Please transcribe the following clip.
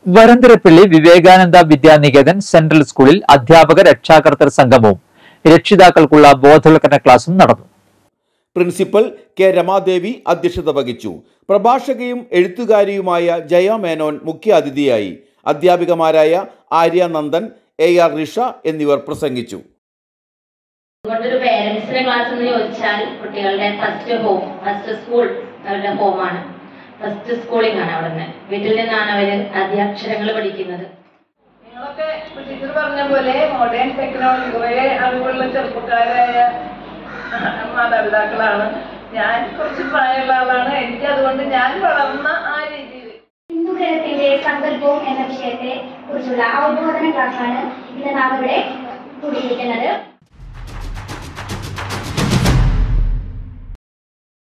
Varantharappilly Vivekananda Vidya Niketan central സ്കൂളിൽ അധ്യാപക രക്ഷാകർത്തൃ സംഗമവും രക്ഷിതാക്കൾക്കുള്ള ബോധവൽക്കരണ ക്ലാസും നടന്നു പ്രിൻസിപ്പൽ കെ രമാദേവി അധ്യക്ഷത വഹിച്ചു പ്രഭാഷകയും എഴുത്തുകാരിയുമായ ജയ മേനോൻ മുഖ്യാതിഥിയായി അധ്യാപികമാരായ ആര്യ നന്ദൻ എ ആർ റിഷ എന്നിവർ പ്രസംഗിച്ചു അതുകൊണ്ടൊരു പേരൻസിന്റെ ക്ലാസ് എന്ന് ചോദിച്ചാൽ കുട്ടികളുടെ ഫസ്റ്റ് ഹോം ഫസ്റ്റ് സ്കൂൾ അവരുടെ ഹോമാണ് ഫസ്റ്റ് സ്കൂളിംഗ് ആണ് അവിടെ നിന്ന് വീട്ടിൽ നിന്നാണ് അവര് ആദ്യാക്ഷരങ്ങൾ പഠിക്കുന്നത് നിങ്ങളൊക്കെ ടീച്ചർ പറഞ്ഞ പോലെ മോഡേൺ ടെക്നോളജി കുറെ അറിവുള്ള ചെറുപ്പക്കാരായ മാതാപിതാക്കളാണ് ഞാൻ കുറച്ച് പ്രായമുള്ള ആളാണ് എനിക്ക് അതുകൊണ്ട് ഞാൻ വളർന്ന ആ രീതിയിൽ ഹിന്ദുഗ്രഹത്തിന്റെ സങ്കല്പവും എന്ന വിഷയത്തെ കുറിച്ചുള്ള അവബോധന ക്ലാസ്സാണ് ഇന്ന് നാം ഇവിടെ കൂടിയിരിക്കുന്നത്